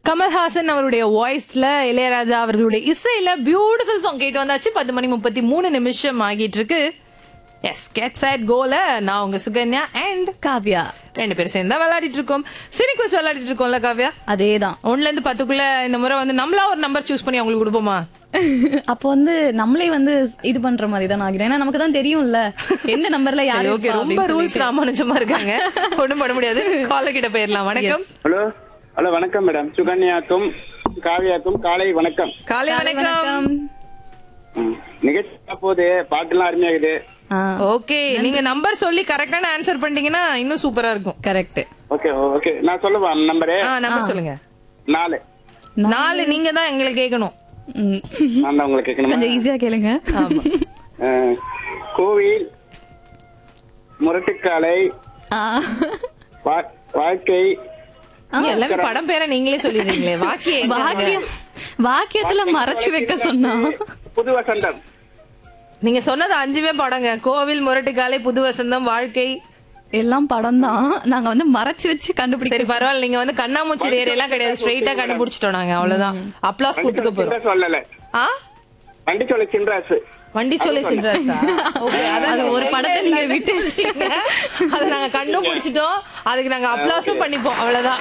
கமல்ஹாசன் அவருடைய வாய்ஸ்ல இளையராஜா அவர்களுடைய இசையில பியூட்டிஃபுல் சாங் கேட்டு வந்தாச்சு பத்து மணி முப்பத்தி மூணு நிமிஷம் ஆகிட்டு இருக்கு எஸ் கெட் சைட் கோல நான் உங்க சுகன்யா அண்ட் காவ்யா ரெண்டு பேரும் சேர்ந்து தான் விளையாடிட்டு இருக்கோம் சினிக்வஸ் விளையாடிட்டு இருக்கோம்ல காவ்யா அதேதான் ஒன்னுல இருந்து பத்துக்குள்ள இந்த முறை வந்து நம்மளா ஒரு நம்பர் சூஸ் பண்ணி அவங்களுக்கு கொடுப்போமா அப்போ வந்து நம்மளே வந்து இது பண்ற மாதிரி தான் ஆகிடும் ஏன்னா நமக்கு தான் தெரியும்ல எந்த நம்பர்ல சரி யாரு ஓகே இருப்பா ரொம்ப அப்படின்னு ரூல்ஸ் சொல்லிட்டு. ராமானுஜமா இருக்காங்க ஒண்ணும் பண்ண முடியாது கால கிட்ட போயிடலாம் வணக்கம் ஹலோ ஹலோ வணக்கம் மேடம் சுகன்யாக்கும் காவியாக்கும் காலை வணக்கம் காலை காலை வணக்கம் வணக்கம் ம், நிகழ்ச்சி போகுது பாட்டுலாம் அருமையாகுது ஆ ஓகே நீங்க நம்பர் சொல்லி கரெக்டான ஆன்சர் பண்ணிட்டீங்கன்னா இன்னும் சூப்பரா இருக்கும் கரெக்ட் ஓகே ஓகே நான் சொல்லவா நம்பரு ஆ நம்பர் சொல்லுங்க நாலு நாலு நீங்க தான் எங்களுக்கு கேட்கணும் நான் தான் உங்களுக்கு கேட்கணுமா கொஞ்சம் ஈஸியா கேளுங்க ஆமா அஹ், கோவில் முரட்டுக்காலை ஆ. வா- வாழ்க்கை நீங்க எல்லாமே படம் பேரை நீங்களே சொல்லிடுறீங்களே வாக்கியம் வாக்கியம் வாக்கியத்துல மறைச்சு வைக்க சொன்னா புது வசந்தம் நீங்க சொன்னது அஞ்சுமே படங்க கோவில் முரட்டுக்காலை புது வசந்தம் வாழ்க்கை எல்லாம் படம் தான் நாங்க வந்து மறைச்சு வச்சு சரி கண்டுபிடிக்க பரவாயில்ல நீங்க வந்து கண்ணாமூச்சி ஏரியா எல்லாம் கிடையாது ஸ்ட்ரைட்டா கண்டுபிடிச்சிட்டோம் நாங்க அவ்வளவுதான் அப்ளாஸ் கூட்டுக்க போறோம் சின்ராஸ் சொல்லல ஆ வண்டி சொல்ல சின்ராஸ் வண்டி சொல்லி சின்ராசா ஓகே அது ஒரு படத்தை நீங்க விட்டு அதை நாங்க கண்டுபிடிச்சிட்டோம் அதுக்கு நாங்க அப்ளாஸும் பண்ணிப்போம் அவ்வளவுதான்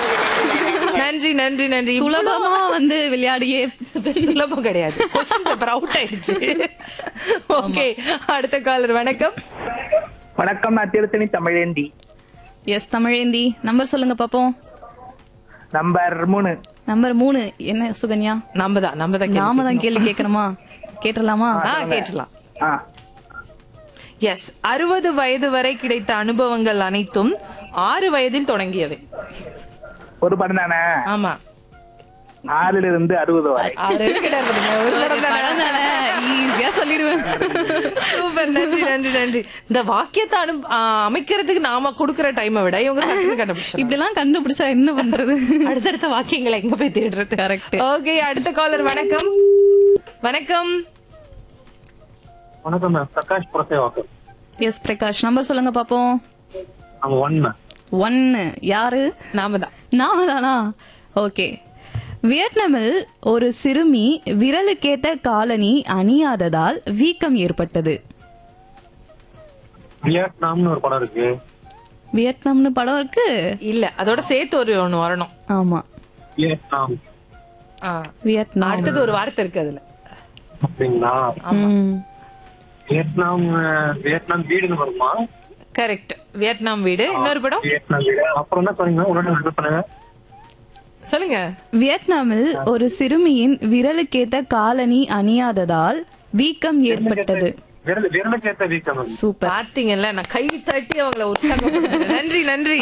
நன்றி நன்றி நன்றி சுலபமா வந்து விளையாடியே சுலபம் கிடையாது கொஸ்டின் பேப்பர் அவுட் ஆயிடுச்சு ஓகே அடுத்த காலர் வணக்கம் வணக்கம் நான் திருத்தணி தமிழேந்தி எஸ் தமிழேந்தி நம்பர் சொல்லுங்க பாப்போம் நம்பர் மூணு நம்பர் மூணு என்ன சுகன்யா நம்ம தான் நம்ம தான் நாம தான் கேள்வி கேட்கணுமா கேட்டுடலாமா ஆ கேட்டலாம் ஆ எஸ் அறுபது வயது வரை கிடைத்த அனுபவங்கள் அனைத்தும் ஆறு வயதில் தொடங்கியவை ஒரு படம் தானே ஆமா ஆறுல இருந்து அறுபது வரை ஆறு கிடையாது பாருங்க. ஒரு தடவை தானே. படம் தானே ஈஸியா சொல்லிடுவேன் சூப்பர் நன்றி நன்றி நன்றி இந்த வாக்கியத்தை அனு ஆ, அமைக்கிறதுக்கு நாம கொடுக்கிற டைமை விட இவங்க சட்டுன்னு கண்டுபிடிச்சிடலாம். இப்படி எல்லாம் கண்டுபிடிச்சா என்ன பண்றது அடுத்தடுத்த வாக்கியங்களை எங்க போய் தேடுறது Correct. ஓகே அடுத்த காலர் வணக்கம் வணக்கம் வணக்கம் ma'am Prakash Purasawalkam yes Prakash number சொல்லுங்க பாப்போம் அவங்க ஒன் மேம் ஒன்னு யாரு நாம தான் நாம தானா ஓகே வியட்நாமில் ஒரு சிறுமி விரலுக்கேத்த காலனி அணியாததால் வீக்கம் ஏற்பட்டது வியட்நாம்னு ஒரு படம் இருக்கு வியட்நாம்னு படம் இருக்கு இல்ல அதோட சேர்த்து ஒரு ஒண்ணு வரணும் ஆமா வியட்நாம் ஆ. வியட்நாம் அடுத்தது ஒரு வார்த்தை இருக்கு அதுல அப்படிங்களா ம். வியட்நாம் அஹ், வியட்நாம் வீடுன்னு வருமா கரெக்ட் வியட்நாம் வீடு இன்னொரு படம் வியட்நாம் வீடு அப்புறம் என்ன சொன்னீங்க உடனே ரிப்பீட் பண்ணுங்க சொல்லுங்க வியட்நாமில் ஒரு சிறுமியின் விரலுக்கேத்த காலனி அணியாததால் வீக்கம் ஏற்பட்டது விரல் விரலுக்கு ஏத்த வீக்கம் மேம் சூப்பர் பாத்தீங்கல்ல நான் கை தட்டி அவங்கள உற்சாகம் நன்றி நன்றி